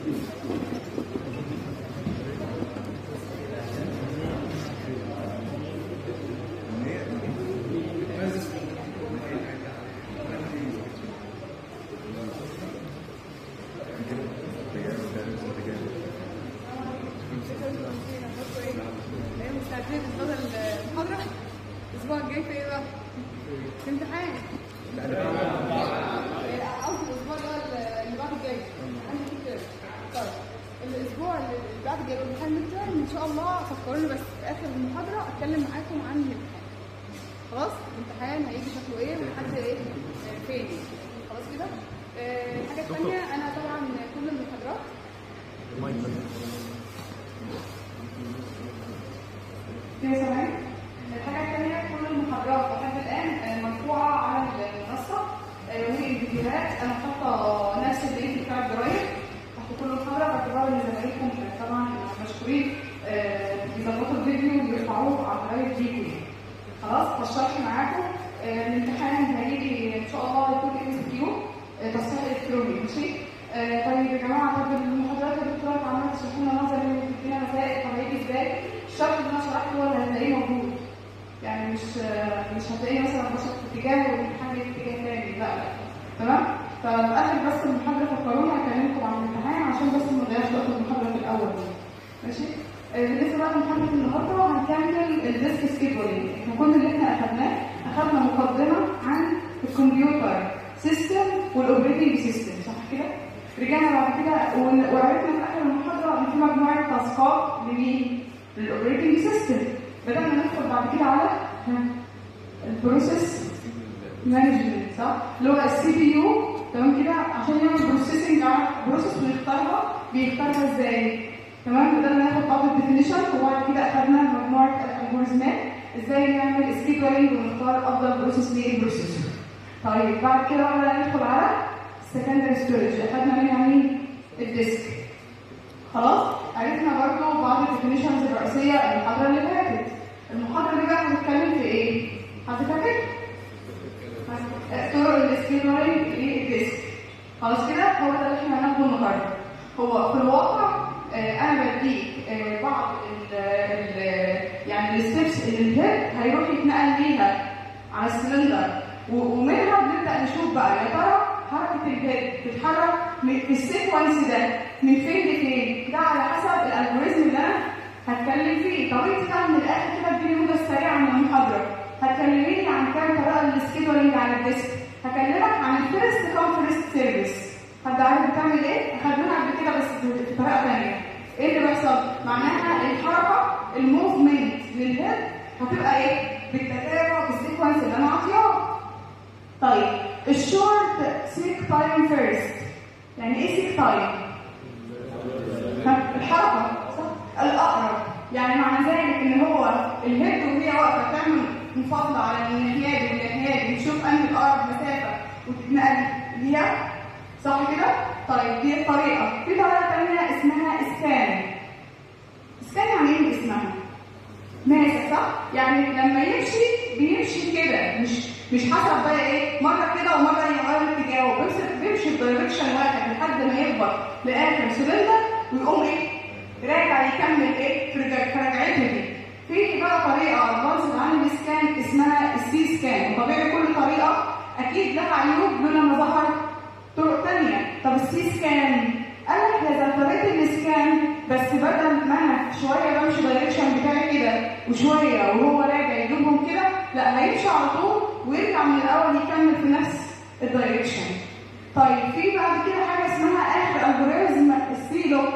مستعدين بدل المحاضرة الأسبوع الجاي في إيه بقى؟ في امتحان إيه، قصدي الأسبوع اللي هو اللي بعد الجاي عندي في الترم طيب الأسبوع اللي بعد الجاي الامتحان ميد ترم إن شاء الله فكروني بس في آخر المحاضرة أتكلم معاكم عن الامتحان خلاص الامتحان هيجي شكله إيه ولحد إيه آه، فين خلاص كده آه، الحاجة الثانية أنا طبعا كل المحاضرات كده سامعين؟ الحاجة الثانية كل المحاضرات لحد الآن آه، مرفوعة على المنصة آه، والفيديوهات أنا حاطة نفس اللينك بتاع الجرايد تحت كل محاضرة باعتبار إن زمايلكم طبعا مشكورين آه، بيظبطوا الفيديو ويرفعوه على الجرايد دي كلها. خلاص فالشرح معاكم آه، الامتحان هيجي إن شاء الله يكون ام كيو تصحيح الكتروني ماشي؟ آه، طيب يا جماعة طب المحاضرات يا دكتورة عمالة تشرح لنا نظري وتدينا مسائل طب هيجي ازاي؟ الشرح اللي انا شرحته هو اللي هتلاقيه موجود يعني مش مش هتلاقيه مثلا بشرح في اتجاه والامتحان في اتجاه تاني لا لا تمام ففي اخر بس المحاضره فكروني هكلمكم عن الامتحان عشان بس ما نضيعش وقت المحاضره في الاول دي ماشي آه، بالنسبه بقى لمحاضره النهارده هنكمل الديسك سكيدولينج احنا كل اللي احنا اخدناه اخدنا مقدمه عن الكمبيوتر سيستم والاوبريتنج سيستم صح كده رجعنا بعد كده ون- وعرفنا في اخر المحاضره ان في مجموعه تاسكات لمين للاوبريتنج سيستم بدانا ندخل بعد كده على ها، البروسيس مانجمنت صح اللي هو السي بي يو تمام كده عشان يعمل بروسيسنج على بروسيس ويختارها بيختارها ازاي تمام بدانا ناخد بعض الديفينيشن وبعد كده اخدنا مجموعه الالجوريزمات ازاي نعمل سكيدولينج ونختار افضل بروسيس للبروسيسور طيب بعد كده بقى بدأنا ندخل على السكندري ستورج اخدنا منها مين الديسك خلاص عرفنا برضو بعض الديفينيشنز الرئيسيه المحاضره اللي فاتت المحاضره دي بقى هنتكلم في ايه حد فاكر طرق السكيدولينج للديسك خلاص كده هو ده اللي احنا هناخده النهارده هو في الواقع آه، انا بديك آه، بعض ال ال يعني الستبس اللي الهيد هيروح يتنقل ليها على السلندر و- ومنها بنبدا نشوف بقى يا ترى حركه الهيد بتتحرك من- في السيكونس ده من فين لفين ده على حسب الالجوريزم اللي انا هتكلم فيه طريقتي بقى من الاخر كده اديني نموذج سريع من المحاضره هتكلميني عن كام طريقه للسكيدولينج على الديسك هكلمك عن الفيرست كام فيرست سيرفيس حد عارف بتعمل ايه؟ اخدناها قبل كده بس بطريقه ثانيه ايه اللي بيحصل؟ معناها الحركه الموفمنت للهيد هتبقى ايه؟ بالتتابع بالسيكونس اللي انا عاطياه طيب الشورت سيك تايم فيرست يعني ايه سيك تايم؟ ها، الحركه صح؟ الاقرب يعني معنى ذلك ان هو الهيد وهي واقفه تعمل مفاضله على الناحيه دي والناحيه دي تشوف انهي الاقرب مسافه وتتنقل ليها صح كده؟ طيب دي الطريقه في طريقه ثانيه اسمها اسكان اسكان يعني ايه اسمها؟ ماسك صح؟ يعني لما يمشي بيمشي كده مش مش حسب بقى ايه مره كده ومره يغير اتجاهه بيمشي بيمشي بدايركشن واحد لحد ما يكبر لاخر سلندر ويقوم ايه؟ راجع يكمل ايه؟ في رجع- في رجعته دي. في بقى طريقه ادفانسد عن السكان اسمها السي سكان وطبيعي كل طريقه اكيد لها عيوب لولا ما ظهر طرق تانية طب السي سكان قال لك اذا اضطريت الاسكان بس بدل ما انا شويه بمشي دايركشن بتاعي كده وشويه وهو راجع يجيبهم كده لا هيمشي على طول ويرجع من الاول يكمل في نفس الدايركشن طيب في بعد كده حاجه اسمها اخر الجوريزم السي لوك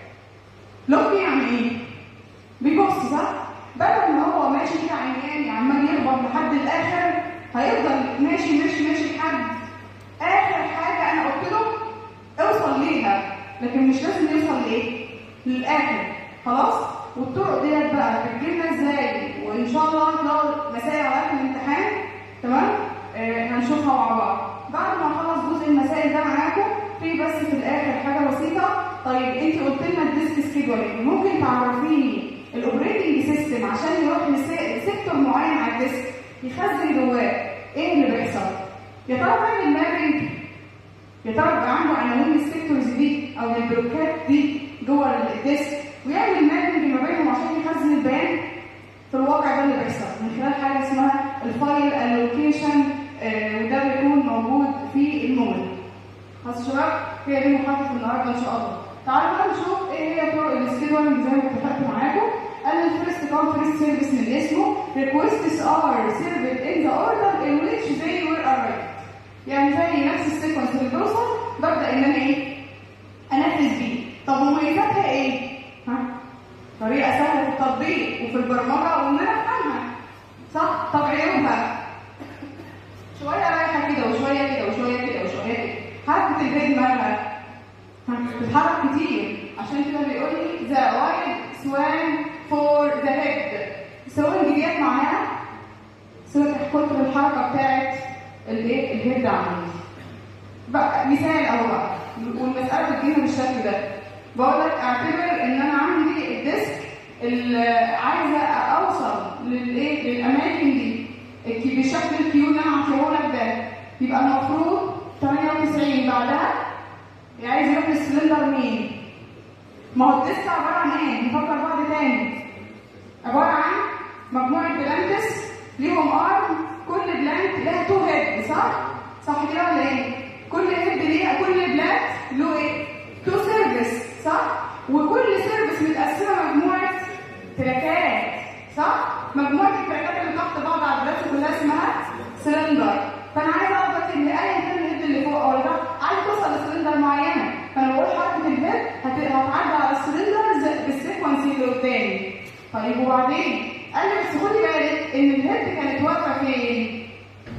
لوك يعني ايه؟ بيبص صح؟ بدل ما هو ماشي كده عمياني عمال يخبط لحد الاخر هيفضل ماشي ماشي ماشي لحد اخر حاجه انا قلت له اوصل ليها لكن مش لازم يوصل لايه؟ للاخر خلاص؟ والطرق ديت بقى بتجيلنا ازاي؟ وان شاء الله هتلاقوا مسائل على اخر الامتحان تمام؟ آه هنشوفها مع بعض. بعد ما اخلص جزء المسائل ده معاكم في بس في الاخر حاجه بسيطه طيب انت قلت لنا الديسك سكيدولينج ممكن تعرفيني الاوبريتنج سيستم عشان يروح لس- لسيكتور معين على الديسك يخزن جواه ايه اللي بيحصل؟ يا ترى فاهم المابنج؟ يا ترى بقى عنده عناوين السيكتورز دي او البلوكات دي جوه الديسك ويعمل مابنج ما بينهم عشان يخزن البيان في الواقع ده اللي بيحصل من خلال حاجه اسمها الفايل الوكيشن وده بيكون موجود في المول خلاص يا شباب هي دي محاضره النهارده ان شاء الله تعالوا بقى نشوف ايه هي طرق السكيدولينج زي ما اتفقت معاكم قال الفيرست كام فيرست سيرفيس من اسمه requests are served in the order in which they were arrived يعني زي نفس السيكونس اللي بيوصل ببدا ان انا ايه انفذ بيه طب مميزاتها ايه ها طريقه سهله في التطبيق وفي البرمجه وان انا افهمها صح طب عيوبها شويه رايحه كده وشويه كده وشويه كده وشويه كده حركه الهيد مالها بتتحرك كتير عشان كده بيقول لي ذا وايد سوان فور ذا هيد السوان دي جت معناها صوره كتر الحركه بتاعت الايه الهيد عملي بقى مثال اهو بقى والمساله بتجينا بالشكل ده بقول لك اعتبر ان انا عندي الديسك اللي عايزه اوصل للايه للاماكن دي بالشكل الكيو اللي انا عطيه لك ده يبقى المفروض 98 بعدها عايز يروح للسلندر مين؟ ما هو الديسك عباره عن ايه؟ نفكر بعض تاني عباره عن مجموعه بلانتس ليهم ارم كل بلانت لها تو هيد صح؟ صح كده ولا ايه؟ كل هيد ليها كل بلانت له ايه؟ تو سيرفيس صح؟ وكل سيرفيس متقسمه مجموعه تراكات صح؟ مجموعه التراكات اللي تحت بعض على البلانت كلها اسمها سلندر فانا عايز اعرف ان ايا كان الهيد اللي فوق او اللي تحت عايز توصل لسلندر معينه فانا بقول حركه الهيد هتعدي على السلندر بالسيكونس اللي قدامي طيب وبعدين قال لي بس خدي بالك ان الهيد كانت واقفه فين؟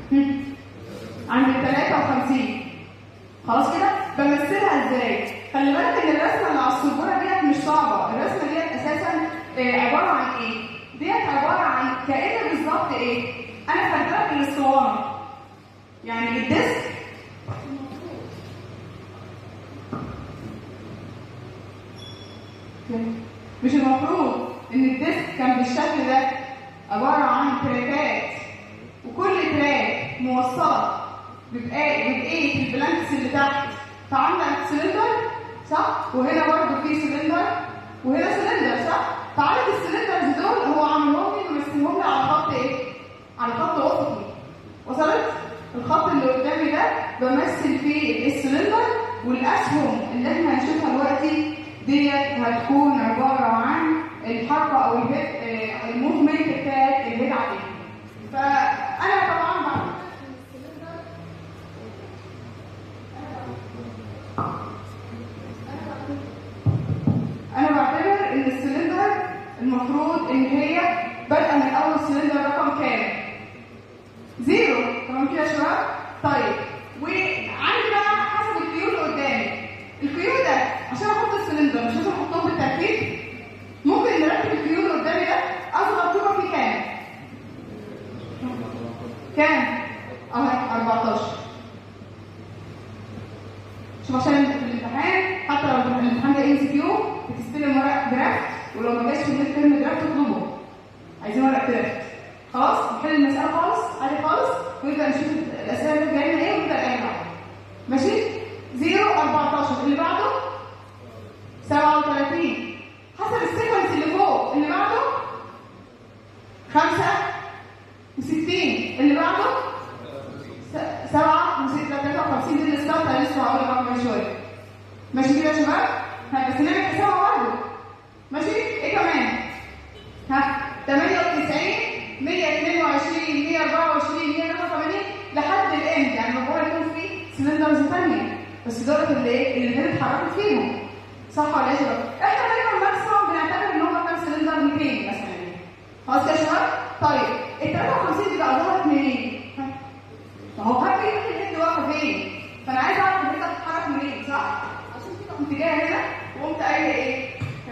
عند ال 53 خلاص كده بمثلها ازاي؟ خلي بالك ان الرسمه اللي على السبوره ديت مش صعبه الرسمه ديت اساسا عباره عن ايه؟ ديت عباره عن كأن بالظبط ايه؟ انا خدتها بالاسطوانه يعني الديسك مش المفروض ان الديسك كان بالشكل ده عباره عن تراكات وكل تراك موصله ببقايه ببقيه البلانكس اللي تحت فعندك سلندر صح وهنا برضه في سلندر وهنا سلندر صح فعدد السلندرز دول هو عاملهم لي ومسكهم لي على خط ايه على خط افقي وصلت الخط اللي قدامي ده بمثل فيه السلندر والاسهم اللي احنا هنشوفها دلوقتي ديت هتكون عباره عن الحركه او الهيد الموفمنت بتاعت الهيد عليه فانا طبعا بعمل انا بعتبر ان السلندر المفروض ان هي بادئه من اول سلندر رقم كام زيرو تمام كده يا شباب طيب وعندي بقى حسب الكيو اللي قدامي الكيو ده عشان احط السلندر مش لازم احطهم بالترتيب ممكن نرتب الكيو اللي قدامي ده اصغر طوبه فيه كام كام اهي 14 شوف عشان في الامتحان حتى لو الامتحان ده ام سي كيو بتستلم ورق درافت ولو ما جاش في الميد ترم درافت اطلبه عايزين ورق درافت خلاص نحل المساله خالص عادي خالص ونبدا نشوف الاسئله اللي جايه لنا ايه ونبدا نعملها ماشي 0 14 اللي بعده 37 حسب السيكونس اللي فوق اللي بعده 65 اللي بعده 7 53 دي الستارت انا لسه هقول لك كمان شويه ماشي كده يا شباب ها بس نعمل حسابها برضه ماشي ايه كمان ها 98 122 124 183 لحد الاند يعني الموضوع يكون فيه سلندرز ثانيه بس دول اللي ايه اللي الهيد اتحركت فيهم صح ولا ايه يا شباب؟ احنا دايما ماكسيموم بنعتبر ان هم كام سلندر 200 مثلا خلاص يا شباب؟ طيب ال 53 دي بقى ظهرت منين؟ ما هو هاجي يقول الهيد واقفه فين؟ فانا عايز اعرف الهيد هتتحرك منين صح؟ عشان كده كنت جايه هنا وقمت قايله ايه؟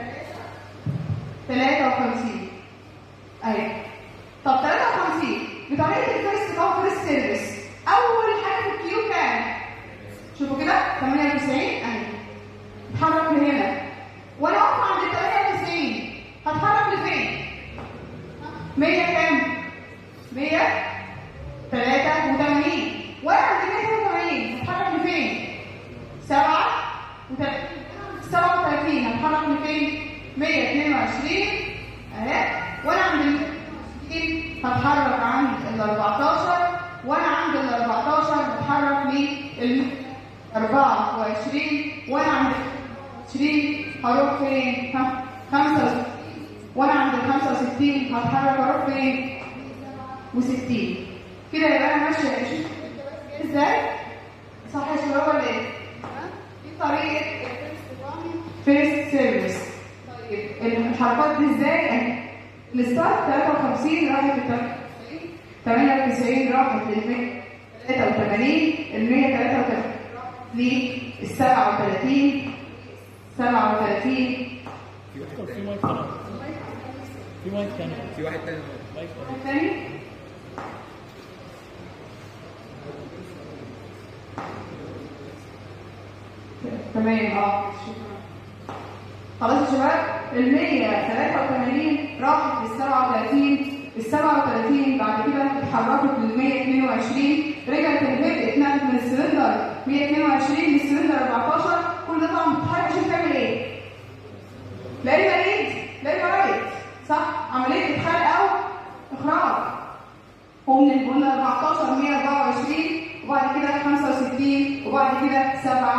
53 اهي طب 53 بطريقه الفيرست كام فيرست سيرفيس اول حاجه في الكيو كام؟ شوفوا كده 98 اهي اتحرك من هنا وانا واقفه عند ال 93 هتحرك لفين؟ 100 كام؟ 183 وانا عند 183 هتحرك لفين؟ 7 و 37 هتحرك لفين 122 اهي وانا عند ال 122 هتحرك عند ال 14 وانا عند ال 14 هتحرك لل 24 وانا عند 20 هروح فين ها 65 وانا عند ال 65 هتحرك اروح فين و60 كده يبقى انا ماشيه شوف ازاي صح يا شباب ولا ايه في طريقه فيرست سيرفيس طيب الحركات دي ازاي اهي الستارت 53 راحت ل 98 راحت لل 183 ال 183 لل 37 37 دكتور في مايك هنا في مايك هنا في واحد تاني مايك هنا تاني تمام اه شكرا خلاص يا شباب ال 183 راحت لل 37 ال 37 بعد كده اتحركت لل 122 رجعت الهيد اتنقلت من السلندر 122 للسلندر 14 كل ده طبعا بتتحرك عشان تعمل ايه؟ لا اما ريد لا اما رايت صح عمليه ادخال او اخراج ومن ال- قلنا 14 124 وبعد كده 65 وبعد كده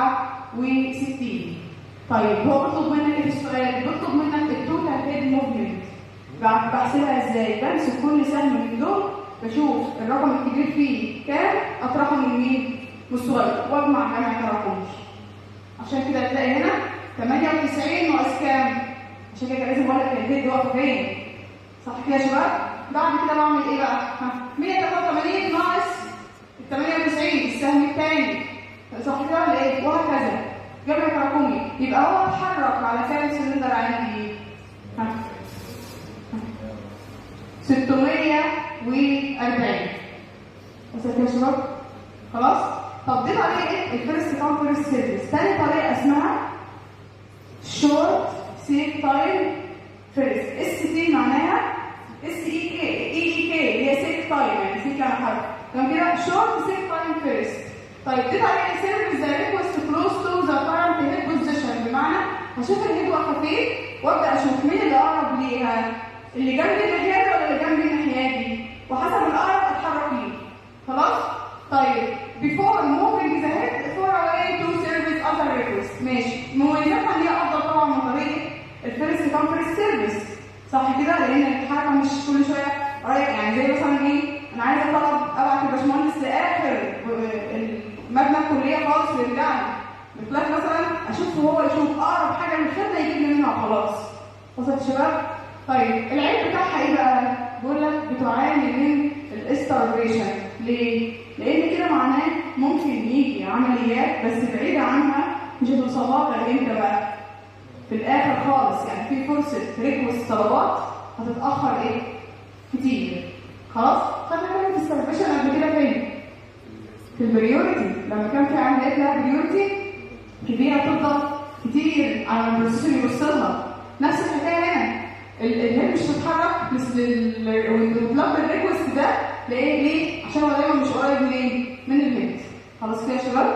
67 طيب هو بيطلب منك ايه في السؤال؟ بيطلب منك التوتال هيد موفمنت بحسبها ازاي؟ بمسك كل سهم من دول بشوف الرقم الكبير فيه كام اطرحه من مين؟ من الصغير واجمع جمع تراكمي عشان كده تلاقي هنا 98 ناقص كام؟ عشان كده لازم اقول لك الهيد واقفه فين؟ صح كده يا شباب؟ بعد كده بعمل ايه بقى؟ ها، 183 ناقص ال 98 السهم الثاني صح كده ولا ايه؟ وهكذا جمع تراكمي يبقى هو اتحرك على كام سلندر عندي؟ ها 640 وصلت يا شباب؟ خلاص؟ طب دي طريقه ايه؟ الفيرست كام فيرست سيرفيس، تاني طريقه اسمها شورت سيف تايم فيرست اس تي معناها اس اي كي اي اي كي هي سيف تايم يعني سيف يعني حرف تمام كده شورت سيف تايم فيرست طيب دي طريقه سيرفيس ذا ريكوست كلوز تو ذا كارنت هيد بوزيشن بمعنى هشوف الهيد واقفه فين وابدا اشوف مين اللي اقرب ليها اللي جنبي الناحيه دي ولا اللي جنبي الناحيه دي وحسب الاقرب اتحرك ليه خلاص طيب before moving the head far away to service other request ماشي مميزاتها ان هي افضل طبعا من طريقه الفيرست كام فيرست سيرفيس صح كده لان الحركه مش كل شويه رايح يعني زي مثلا ايه انا عايزه طلب ابعت الباشمهندس لاخر المبنى الكليه خالص ويرجع لي بخلاف مثلا اشوف هو يشوف اقرب حاجه من الخدمه يجيب لي منها وخلاص وصلت يا شباب طيب العيب بتاعها ايه بقى بقول لك بتعاني من الاستارفيشن ليه لان كده معناه ممكن يجي عمليات بس بعيده عنها مش هتوصلها غير امتى بقى في الاخر خالص يعني في فرصه ريكوست طلبات هتتاخر ايه كتير خلاص خدنا كلمه السرفيشن قبل كده فين في البريورتي لما كان في عمليات لها بريورتي كبيره بتفضل كتير على ما البروسيسور يبص لها نفس الحكايه هنا ال- الهيد مش هتتحرك بس وطلب الريكوست ده ليه ليه عشان هو دايما مش قريب منين من الهيد خلاص كده يا شباب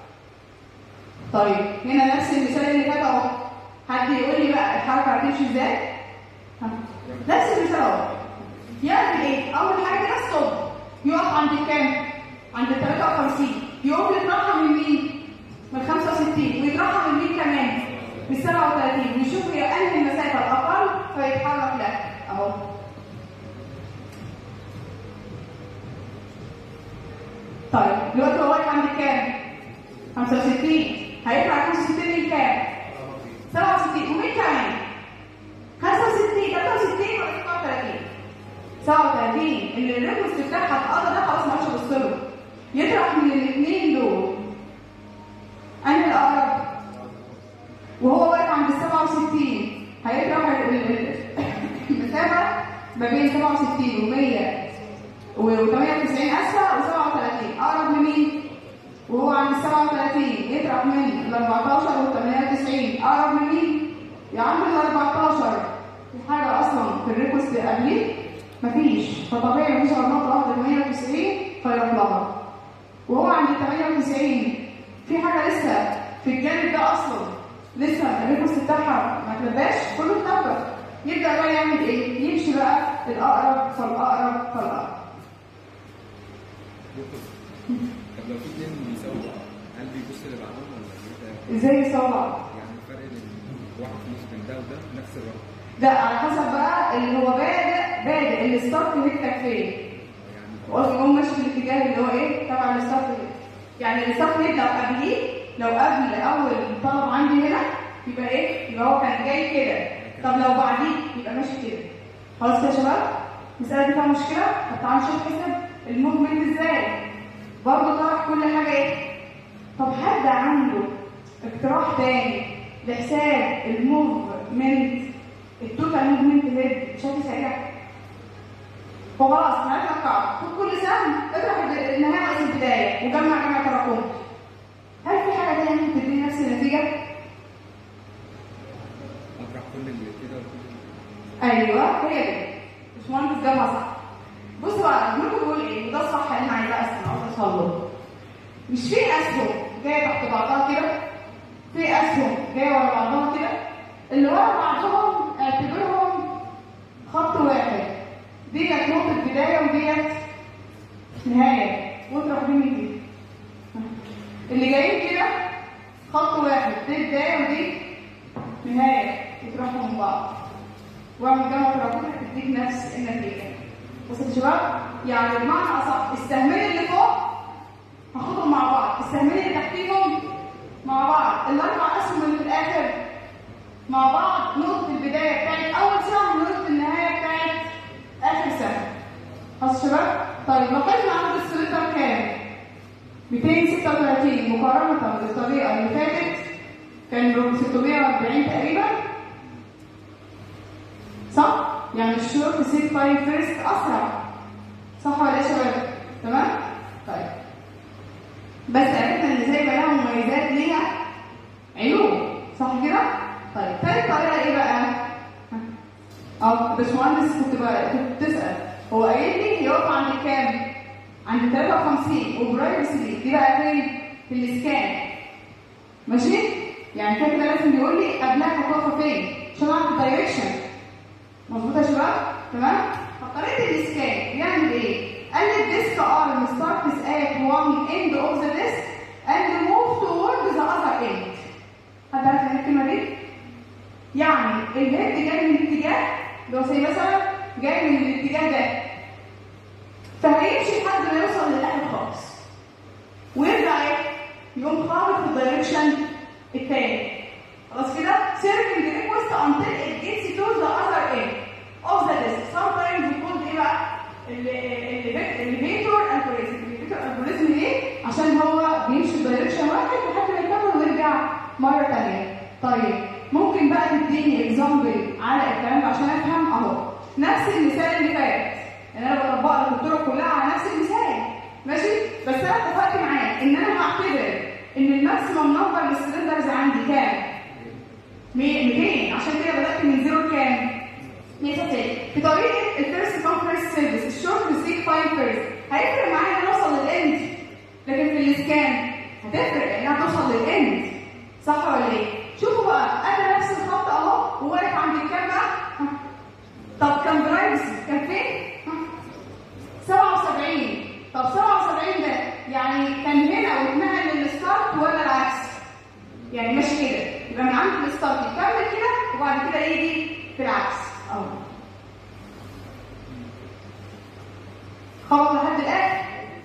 طيب هنا نفس المثال اللي فات اهو حد يقول لي بقى الحركه هتمشي ازاي ها. نفس المثال اهو يعمل ايه اول حاجه كده ستوب يقف عند الكام عند ال 53 يقوم يترحم من مين من 65 ويترحم من مين كمان من 37 ويشوف هي انهي المسافه الاقل فيتحرك لها اهو طيب دلوقتي هو واقف عند كام 65 هيطلع 65 من كام 67 ومين كمان 65 63 ولا 37 37 اللي الريكوست بتاعها اتقضى ده خلاص ما عادش ابص له يطرح من الاثنين دول انهي الاقرب وهو واقف عند ال 67 هيطرح ال- ال- المسافه ما بين 67 و 100 و 98 اسفل و 37 اقرب لمين؟ وهو عند ال 37 يطرح من ال 14 و 98 اقرب من مين؟ يا عم ال 14 في حاجه اصلا في الريكوست اللي قبليه مفيش فطبيعي مفيش غير نقطه واحده 98 فيروح لها وهو عند ال 98 في حاجه لسه في الجانب ده اصلا لسه الريفرس بتاعها ما اتلباش كله اتلبى يبدا بقى يعمل ايه؟ يمشي بقى الاقرب فالاقرب فالاقرب طب لو في اتنين بيساووا بعض هل بيبص اللي بعدهم ولا بيبقى ازاي يصور يعني الفرق بين واحد فلوس من ده وده نفس الرقم ده على حسب بقى اللي هو بادئ بادئ الستارت هيتك فين يعني واصلا هو ماشي في الاتجاه اللي هو ايه تبع الستارت هيت يعني الستارت هيت لو قبليه لو قبل اول طلب عندي هنا يبقى ايه يبقى هو كان جاي كده طب لو بعديه يبقى ماشي كده خلاص كده يا شباب المساله دي فيها مشكله طب تعالوا نشوف حساب الموفمنت ازاي برضه طرح كل حاجه ايه طب حد عنده اقتراح تاني لحساب الموفمنت التوتال موفمنت هيد بشكل سريع فخلاص احنا عرفنا القاعده خد كل سهم اطرح النهايه رئيس البدايه وجمع جمع تراكمي هل في حاجه تانية ممكن تديني نفس النتيجه؟ اطرح كل اللي كده وكل اللي ايوه هي دي باشمهندس جابها صح بصوا بقى المهم بيقول ايه وده الصح اللي انا عايزاه اصلا عاوز اوصل له مش في اسهم جايه تحت بعضها كده في اسهم جايه ورا بعضها كده اللي ورا بعضهم اعتبرهم خط واحد ديت نقطه بدايه وديت نهايه واطرح دي من دي اللي جايين كده خط واحد دي بدايه ودي نهايه يطرحوا من بعض واعمل جمع تراكمي هتديك نفس النتيجه بصوا يا شباب يعني بمعنى اصح السهمين اللي فوق هاخدهم مع بعض السهمين اللي تحتيهم مع بعض الاربع اسهم اللي في الاخر مع بعض نقطه البدايه بتاعت اول سهم ونقطه النهايه بتاعت اخر سهم خلاص يا شباب طيب لو قلنا عدد السلندر كام 236 مقارنه بالطريقه اللي فاتت كان 640 تقريبا صح؟ يعني الشورت سيت تايم فيرست اسرع صح ولا ايه يا شباب؟ تمام؟ طيب بس عرفنا ان زي ما لها مميزات ليها عيوب صح كده؟ طيب تالت طريقه ايه بقى؟ اه باشمهندس كنت بقى كنت بتسال هو قايل لي يقف عند كام؟ عند 53 وبرايفسي دي بقى فين؟ في الاسكان ماشي؟ يعني كده كده لازم يقول لي قبلها هتقف فين؟ عشان اعرف الدايركشن مظبوط يا شباب تمام فطريقه الاسكان بيعمل ايه قال لي الديسك ارم starts at one end of the disk and move toward the other end حد عارف يعني الكلمه دي يعني الهيد جاي من الاتجاه لو زي مثلا جاي من الاتجاه ده فهيمشي لحد ما يوصل للاخر خالص ويرجع ايه يقوم خابط في الدايركشن الثاني خلاص كده circling the request until it gets to the other end of the disk sometimes بيكون ايه بقى الليفيتور الجوريزم الليفيتور الجوريزم ليه عشان هو بيمشي في دايركشن واحد لحد ما يكمل ويرجع مره ثانيه طيب ممكن بقى تديني اكزامبل على الكلام ده عشان افهم اهو نفس المثال اللي فات ان انا بطبق لك الطرق كلها على نفس المثال ماشي بس انا اتفقت معاك ان انا هعتبر ان الماكسيمم نمبر للسلندرز عندي كام 200 عشان كده بدات من زيرو لكام 160 في طريقه الفيرست كوم فيرست سيرفيس الشورت سيك فاين فيرست هيفرق معايا ان اوصل للاند لكن في الاسكان هتفرق انها توصل للاند صح ولا ايه شوفوا بقى انا نفس الخط اهو وواقف عند الكام بقى ها. طب كان برايفسي كان فين ها. 77 طب 77 ده يعني كان هنا واتنقل للستارت ولا العكس يعني ماشي كده يبقى من عند الستارت يكمل كده وبعد كده يجي في العكس اهو خبط لحد الاخر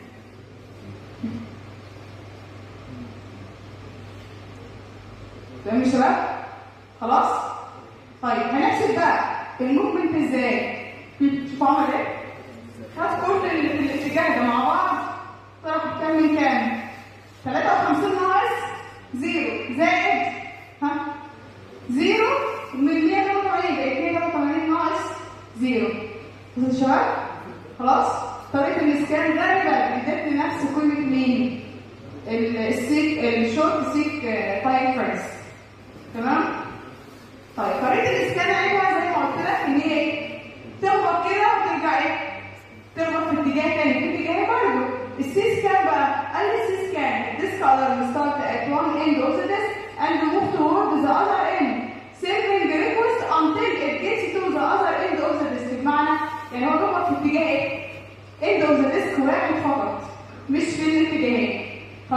تمام يا شباب خلاص طيب هنحسب بقى الموفمنت ازاي شوفوا عمل ايه خد كل اللي في الاتجاه ده مع بعض طرح كام من كام 53 ناقص زيرو زائد ها زيرو من 180 بقت 180 ناقص زيرو بصوا يا شباب خلاص طريقه الاسكان غالبا ادتني نفس قيمه مين السيك الشورت سيك تايم فيرست تمام طيب طريقه الاسكان عيبها زي ما قلت لك ان هي ايه تخبط كده وترجع ايه تخبط في اتجاه تاني في اتجاه برضه السي سكان بقى قال لي السي سكان this color will start at one end of the disk and move toward the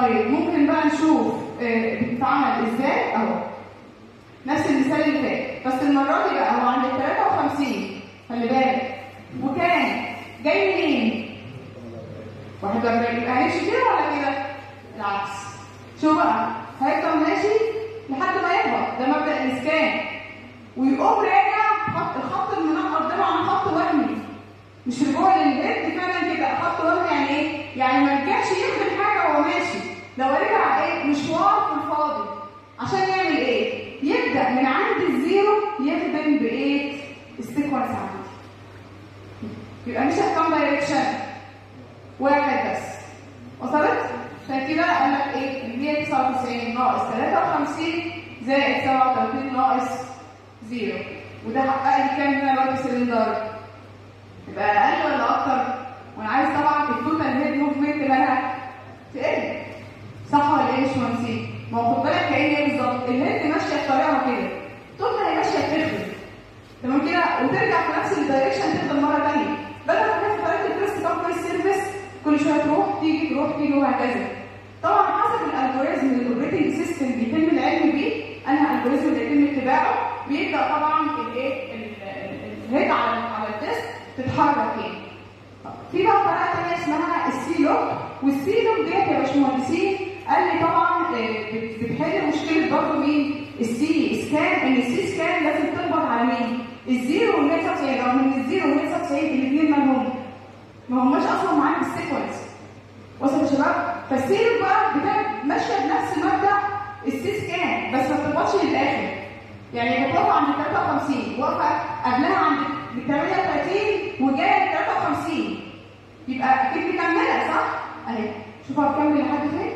طيب ممكن بقى نشوف آه، بتتعمل ازاي اهو نفس المثال اللي فات بس المره دي بقى هو عند ال 53 خلي بالك وكان جاي منين؟ 41 يبقى هيمشي كده ولا كده؟ العكس شو بقى هيفضل ماشي لحد ما يهبط ده مبدا الاسكان ويقوم راجع خط الخط المنقط ده عن خط وهمي مش رجوع للبيت فعلا كده خط وهمي يعني ايه؟ يعني ما رجعش يخدم حاجه وهو ماشي لو رجع ايه مشوار في الفاضي عشان يعمل ايه؟ يبدا من عند الزيرو يخدم بايه؟ السيكونس عندي يبقى مش هتكون دايركشن واحد بس وصلت؟ فكده قال لك ايه؟ ال 199 ناقص 53 زائد 37 ناقص زيرو وده حقق لي كام هنا بقى سلندر؟ يبقى اقل ولا اكتر؟ وانا عايز طبعا التوتال هيد موفمنت مالها تقل صح ولا ايه يا باشمهندسين؟ ما هو خد بالك كأن ايه بالظبط؟ الهيد ماشيه بطريقه كده التوتال هي ماشيه بتخدم تمام كده وترجع في نفس الدايركشن تفضل مره ثانيه بدل ما كانت في طريقه البريست كام سيرفيس كل شويه تروح تيجي تروح تيجي وهكذا طبعا حسب الالجوريزم اللي الاوبريتنج سيستم بيتم العلم بيه انهي الالجوريزم اللي يتم اتباعه بيبدا طبعا الايه ال- ال- الهيد على على الديسك تتحرك يعني في بقى طريقه ثانيه اسمها السي لوك والسي لوك ديت يا باشمهندسين قال لي طبعا آه، بت- بتحل مشكله برضه مين؟ السي سكان ان السي سكان لازم تربط على مين؟ الزيرو وال 199 رغم ان الزيرو وال 199 الاثنين مالهم؟ ما هماش اصلا معاك في السيكونس وصل يا شباب؟ فالسي لوك بقى بتبقى ماشيه بنفس مبدا السي سكان بس ما بتربطش للاخر يعني بتقف عند 53 واقفه قبلها عند 38 وجايه 53 يبقى اكيد مكمله صح؟ اهي شوفوا هتكمل لحد فين؟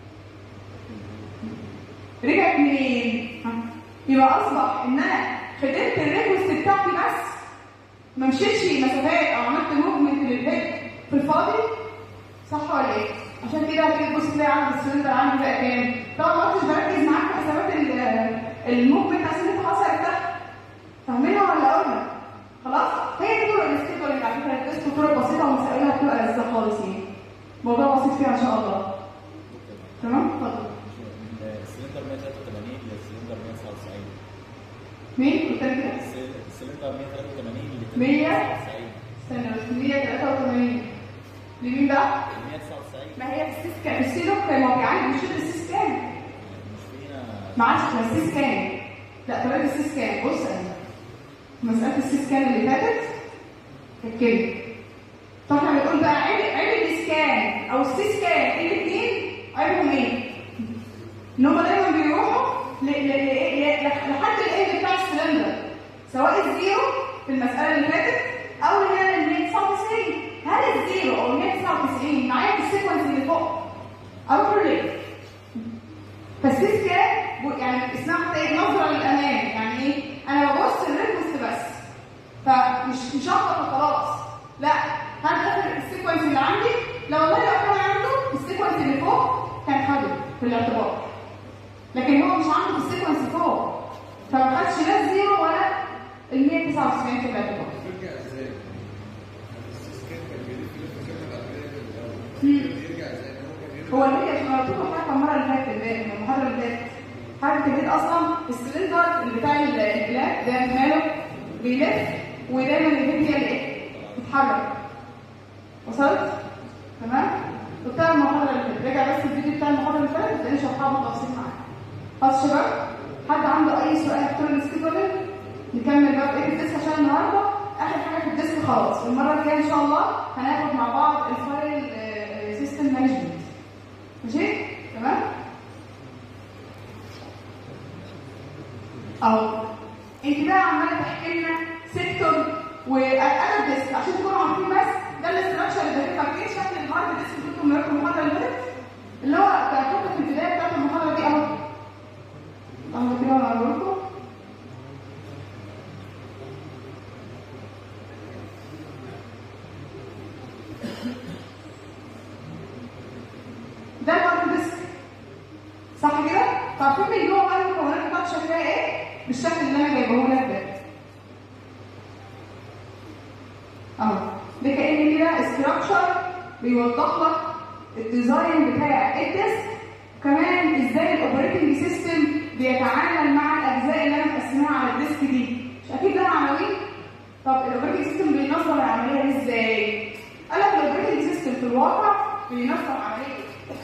رجعت منين؟ ها؟ يبقى اصبح ان انا خدمت الريكوست بتاعتي بس ما مشيتش مسافات او عملت موفمنت للهيد في الفاضي صح ولا ايه؟ عشان كده هتيجي تبص تلاقي عندي السلندر عندي بقى كام؟ طبعا ما كنتش بركز معاك في حسابات ال- الموفمنت عشان انت خلاص عرفتها فاهمينها ولا اقولها؟ خلاص؟ هي دي طرق السكيدولينج على فكره التست طرق بسيطه ومسائلها بتبقى لذيذه خالص يعني موضوع بسيط فيها ان شاء الله تمام؟ اتفضل السلندر 183 للسلندر 199 مين؟ قلت لك كده؟ السلندر 183 ل 100 199 استنى بس 183 لمين بقى؟ 199 ما هي في السيس كان السي دوك ما هو بيعالج مش السيس كان مش فينا ما عادش اسمها السيس كان لا طريقه السيس كان بص انا مساله السيس كان اللي فاتت كانت كده فاحنا بنقول بقى عيب عيب الاسكان او السيس كان الاثنين عيبهم ايه؟ ان هم دايما بيروحوا ل- ل- ل- ل- لحد الاند بتاع السلندر سواء الزيرو في المساله اللي فاتت او اللي هي ال 199 هل الزيرو او ال 199 معايا في السيكونس اللي فوق اروح له ليه؟ فالسيس كان بو- يعني اسمها حتى ايه نظره للامام يعني ايه؟ انا ببص الريكوست بس فمش مش هخبط وخلاص لا هل ده السيكونس اللي عندي؟ لو والله لو كان عنده السيكونس اللي فوق كان خده في الاعتبار لكن هو مش عنده في السيكونس فوق فما خدش لا الزيرو ولا ال 199 في الاعتبار بيرجع ازاي؟ السيسكان كان بيلف لف كده الأبريد الأول مم. بيرجع ازاي؟ إن هو كان يرجع هو اللي هي عشان قلت لكم حاجه المره اللي فاتت اللي- المحاضره اللي فاتت حاجه البيت اصلا السلندر اللي بتاع البلاد ده ماله بيلف ودايما البيت هي اللي ايه؟ بتتحرك وصلت؟ تمام؟ قلتها المحاضره اللي فاتت رجع بس الفيديو بتاع المحاضره اللي فاتت تلاقي شرحها بالتفصيل معاك خلاص يا شباب حد عنده اي سؤال في طول السكيدولينج نكمل بقى بقيه الديسك عشان النهارده اخر حاجه في الديسك خلاص المره الجايه ان شاء الله هناخد مع بعض الفايل سيستم مانجمنت ماشي تمام اهو انت بقى عماله تحكي لنا سيكتور وانا ديسك عشان تكونوا عارفين بس ده الاستراكشر اللي داخل فاكرين شكل الهارد ديسك اللي كنتوا بنراكم المحاضره اللي فاتت اللي هو كنت في البدايه بتاعت المحاضره دي اهو اهو كده انا هقول لكم ده الهارد ديسك صح كده؟ فعارفين من جوه بقى المكونات بتاعته شكلها ايه؟ بالشكل اللي انا جايبه لك ده. اهو ده كأن كده استراكشر بيوضح لك الديزاين بتاع الديسك كمان ازاي الاوبريتنج سيستم بيتعامل مع الاجزاء اللي انا مقسماها على الديسك دي مش اكيد ده عناوين طب الاوبريتنج سيستم بينظم العمليه دي ازاي قال لك الاوبريتنج سيستم في الواقع بينظم عمليه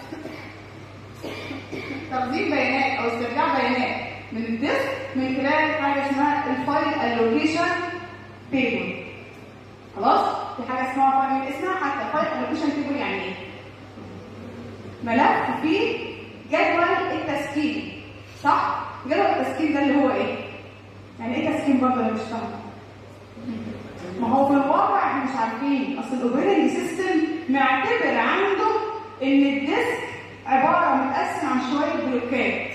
تخزين بيانات او استرجاع بيانات من الديسك من خلال حاجه اسمها الفايل الوكيشن تيبل خلاص في حاجه اسمها فايل اسمها حتى فايل الوكيشن تيبل يعني ايه ملف فيه جدول التسكين صح جدول التسكين ده اللي هو ايه يعني ايه تسكين برضه انا مش فاهمه ما هو في الواقع احنا مش عارفين اصل الاوبريتنج سيستم معتبر عنده ان الديسك عباره متقسم عن شويه بلوكات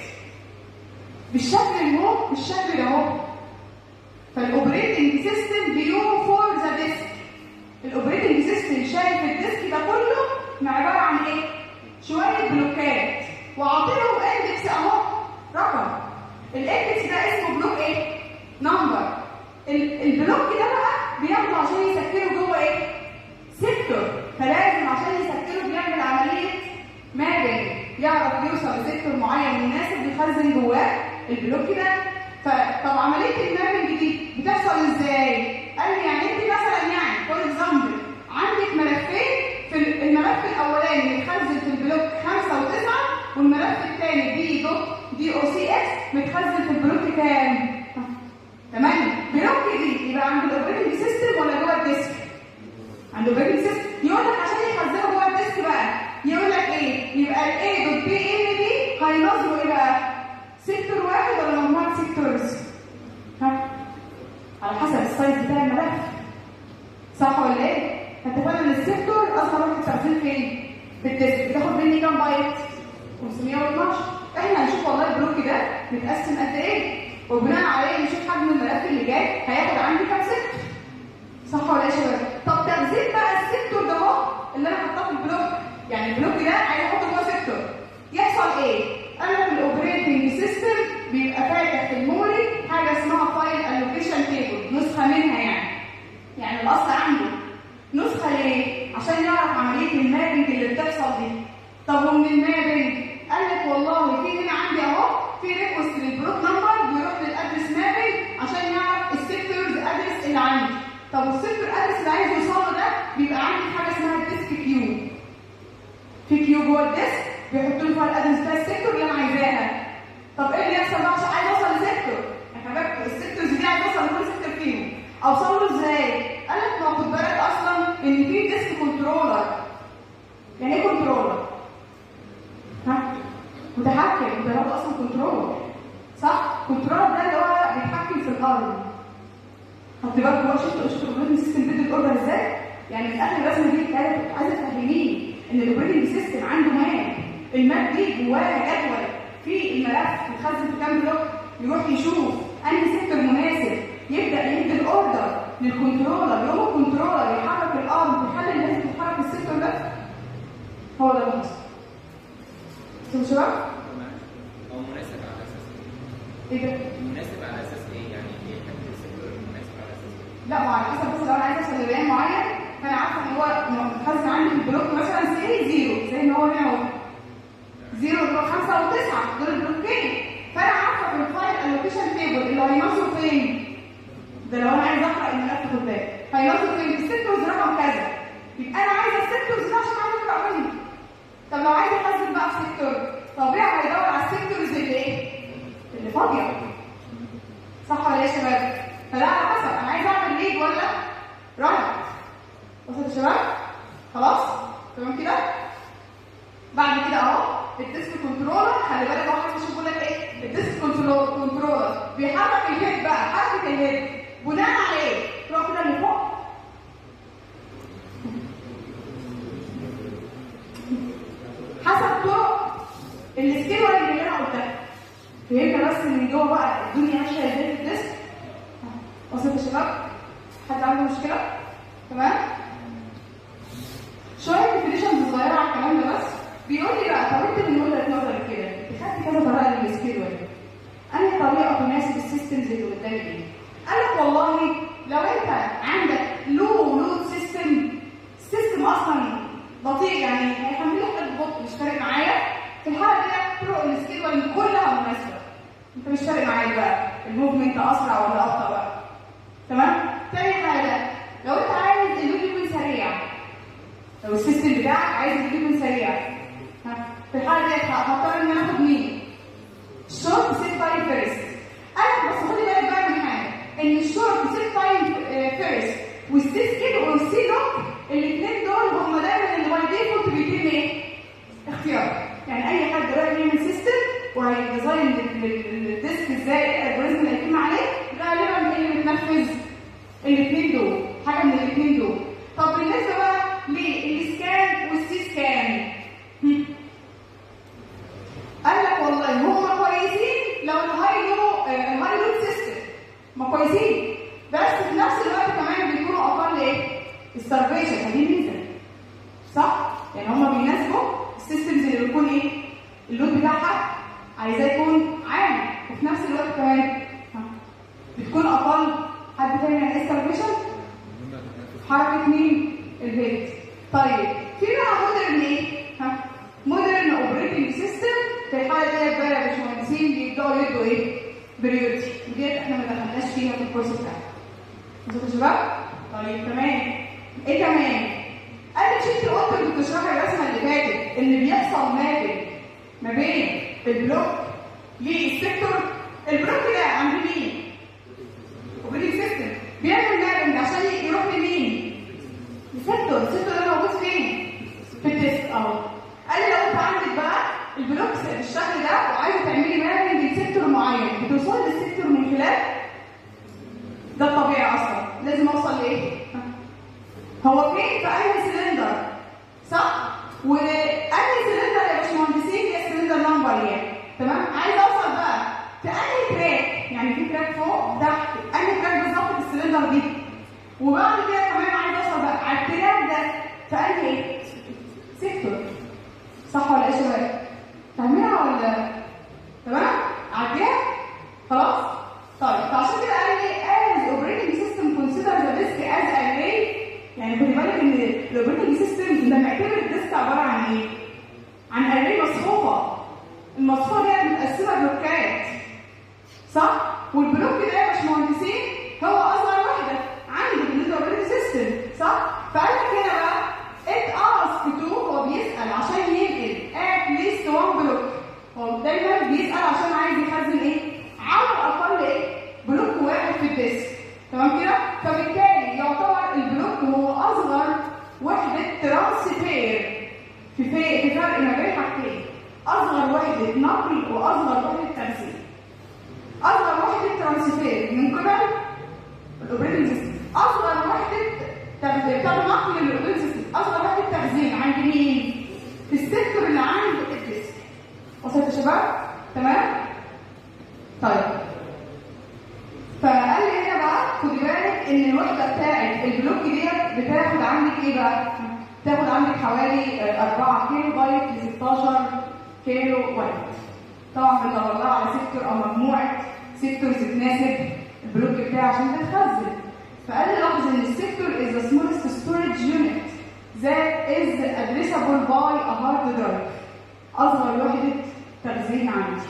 بالشكل اللي هو بالشكل ده اهو فالاوبريتنج سيستم بيو فور ذا ديسك الاوبريتنج سيستم شايف الديسك ده كله عباره عن ايه شويه بلوكات وعاطيلهم اندكس اهو رقم الاندكس ده اسمه بلوك ايه نمبر البلوك ده بقى بياخده عشان يسكره جوه ايه سيكتور فلازم عشان يسكره بيعمل عمليه مابنج يعرف يوصل لسيكتور معين مناسب يخزن جواه البلوك ده فطب عمليه المابنج دي بتحصل ازاي قال لي يعني انت مثلا يعني فور اكزامبل عندك ملفين في الملف الاولاني متخزن في البلوك 5 و9 والملف الثاني دي دوت دي او سي اكس متخزن في البلوك كام تمام بلوك دي يبقى عند الاوبريتنج سيستم ولا جوه الديسك عند الاوبريتنج سيستم يقول لك عشان يخزنه جوه الديسك بقى يقول لك ايه يبقى الاي دوت بي ام دي هينظموا ايه بقى سيكتور واحد ولا مجموعه سيكتورز ها على حسب السايز بتاع الملف صح ولا ايه اتفقنا ان السيكتور اصلا واحد تخزين فين في الديسك بتاخد مني كام بايت 512 احنا هنشوف والله البلوك ده متقسم قد ايه وبناء عليه نشوف حجم الملف اللي جاي هياخد عندي كام سيكتور صح ولا ايه يا شباب طب تخزين بقى السيكتور ده اهو اللي انا حاطاه في البلوك يعني البلوك ده عايز احطه جوه سيكتور يحصل ايه انا في الاوبريتنج سيستم بيبقى فاتح في الميموري حاجه اسمها فايل الوكيشن تيبل نسخه منها يعني يعني الاصل عنده نسخه ليه عشان يعرف عمليه المابنج اللي بتحصل دي طب ومن المابنج قال لك والله في هنا عندي اهو في ريكوست للبلوك نمبر بيروح للادرس مابنج عشان يعرف السيكتورز ادرس اللي عندي طب والسيكتور ادرس اللي عايز يوصله ده بيبقى عندي حاجه اسمها الديسك كيو في كيو جوه الديسك بيحط لي فيها الادرس بتاع السيكتور اللي انا عايزاها طب ايه اللي يحصل بقى عشان عايز اوصل لسيكتور يا حبايبي السيكتورز دي عايز اوصل لكل سيكتور فيهم اوصل له ازاي قال لك ما خد بالك اصلا ان في ديسك كنترولر يعني ايه كنترولر ها متحكم ده هو اصلا كنترولر صح كنترولر ده اللي هو بيتحكم في الارض خدت بالك هو شفت شفت الاوبريتنج سيستم بيدي الاوردر ازاي يعني من اخر الرسمه دي كانت عايزه تفهميني ان الاوبريتنج سيستم عنده ماب الماب دي جواها جدول في الملف متخزن في كام بلوك يروح يشوف انهي سيكتور مناسب يبدا يدي الاوردر للكنترولر يقوم الكنترولر يحرك الارم يخلي الناس تتحرك في السيكتور ده هو ده اللي حصل شوفوا شباب هو مناسب على اساس ايه ده ايه؟ مناسب على اساس ايه؟ يعني ايه حته السيكتور مناسب على اساس ايه؟ لا ما على حسب بس لو انا عايزه اوصل لبيان معين فانا عارفه ان هو متخزن عندي في البلوك مثلا سي زيرو زي ما هو هنا اهو زيرو اللي هو خمسه وتسعه دول البلوكين فانا عارفه في الفايل الوكيشن تيبل اللي هينصب فين ده لو انا عايز اقرا الملف خد بالك هينصب فين في السيكتورز رقم كذا يبقى انا عايزه السيكتورز ده عشان عايزه اقرا منه طب لو عايزه اخزن بقى في سيكتور طبيعي هيدور على السيكتورز اللي ايه؟ اللي فاضيه صح ولا ايه يا شباب؟ فده على حسب انا عايزه اعمل ليد ولا رايت وصلت يا شباب؟ خلاص؟ تمام كده؟ بعد كده اهو الديسك كنترولر خلي بالك اهو حد يشوف لك ايه؟ الديسك كنترولر كنترولر بيحرك الهيد بقى حركه الهيد بناء على ايه؟ روح كده اللي فوق حسب طرق السكيل اللي انا قلتها فهمنا بس من جوه بقى الدنيا ماشيه ازاي في الديسك وصلت يا شباب حد عنده مشكله تمام شويه ديفينيشنز صغيره على الكلام ده بس بيقول لي بقى طب انت من وجهه نظرك كده انت خدت كذا طريقه للسكيل انهي طريقه تناسب السيستمز اللي قدامي دي قال لك والله لو انت عندك لو لود سيستم السيستم اصلا بطيء يعني هيحمل لك ببطء مش فارق معايا في الحاله دي فمش فارق معاك بقى الموفمنت اسرع ولا ابطا بقى تمام تاني حاجه لو انت عايز اللود يكون سريع لو السيستم بتاعك عايز اللود يكون سريع ها في الحاله دي هضطر ان انا اخد مين الشورت سيت تايم فيرست انا بس خدي بالك بقى من حاجه ان الشورت سيت تايم فيرست والسيس كده والسي لوك الاثنين دول هم دايما اللي باي ديفولت بيتم ايه؟ اختيار يعني اي حد رايح يعمل سيستم وهيديزاين الديسك ازاي الالجوريزم اللي هيتم عليه غالبا هي اللي بتنفذ الاثنين دول حاجه من الاثنين دول طب بالنسبه بقى للسكان والسي سكان هم. قال لك والله هم كويسين لو الهاي لو الهاي لود سيستم ما كويسين بس في نفس الوقت كمان بيكونوا اقل ايه؟ السرفيشن فدي ميزه صح؟ يعني هم بيناسبوا السيستمز اللي بيكون ايه؟ اللود بتاعها عايزاه يكون عالي وفي نفس الوقت كمان ها، بتكون اقل حد تاني عن السرفيشن حركه مين؟ الهيد طيب في بقى مودرن ايه؟ ها؟ مودرن اوبريتنج سيستم في الحاله ديت بقى يا باشمهندسين بيبداوا يدوا ايه؟ بريورتي وديت احنا ما دخلناش فيها في الكورس بتاعنا. انتوا يا شباب؟ طيب تمام. ايه كمان؟ انا شفت قلت كنت بتشرح الرسمه اللي فاتت ان بيحصل مابنج ما بين البلوك للسيكتور البلوك ده عند مين؟ اوبريتنج سيستم بيعمل مابنج عشان يروح لمين؟ السيكتور السيكتور ده موجود فين؟ في الديسك اهو قال لي لو انت عندك بقى البلوكس بالشكل ده وعايزه تعملي مابنج لسيكتور معين بتوصلي للسيكتور من خلال ده الطبيعي اصلا لازم اوصل لايه؟ هو فين في انهي سلندر صح؟ وانهي سلندر يا باشمهندسين هي السلندر نمبر يعني تمام؟ عايز اوصل بقى في انهي تراك يعني في تراك فوق تحت انهي تراك بالظبط في السلندر دي وبعد كده كمان عايز اوصل بقى على التراك ده في انهي سيكتور صح ولا ايه يا شباب؟ فاهمينها ولا تمام؟ عديها؟ خلاص؟ طيب فعشان كده قال لي as operating system consider the disk as array يعني خدي بالك ان الاوبريتنج سيستم لما معتبر الديسك عباره عن ايه؟ عن اري مصفوفه المصفوفه دي متقسمه بلوكات صح؟ والبلوك ده يا باشمهندسين هو اصغر واحده عندي بالنسبه للاوبريتنج سيستم صح؟ فقال لك هنا بقى it ask to هو بيسال عشان ينقل at least one بلوك هو دايما بيسال عشان عايز يخزن ايه؟ على الاقل ايه؟ بلوك واحد في الديسك تمام كده؟ فبالتالي يعتبر البلوك هو اصغر وحده ترانسفير في في في فرق ما بين حاجتين اصغر وحده نقل واصغر وحده تنسيق اصغر وحده ترانسفير من قبل الاوبريتنج سيستم اصغر وحده تخزين طب نقل للاوبريتنج سيستم اصغر وحده تخزين عند مين؟ في السيكتور اللي عند الديسك وصلت يا شباب؟ تمام؟ طيب فقال لي هنا بقى خدي بالك ان الوحده بتاعت البلوك ديت بتاخد عندك ايه بقى؟ بتاخد عندك حوالي آه، 4 كيلو بايت ل 16 كيلو بايت. طبعا بندور لها على سيكتور او مجموعه سيكتورز تناسب البلوك بتاعي عشان تتخزن. فقال لي لاحظ ان السيكتور is the smallest storage unit that is addressable by a hard drive. اصغر وحده تخزين عندي.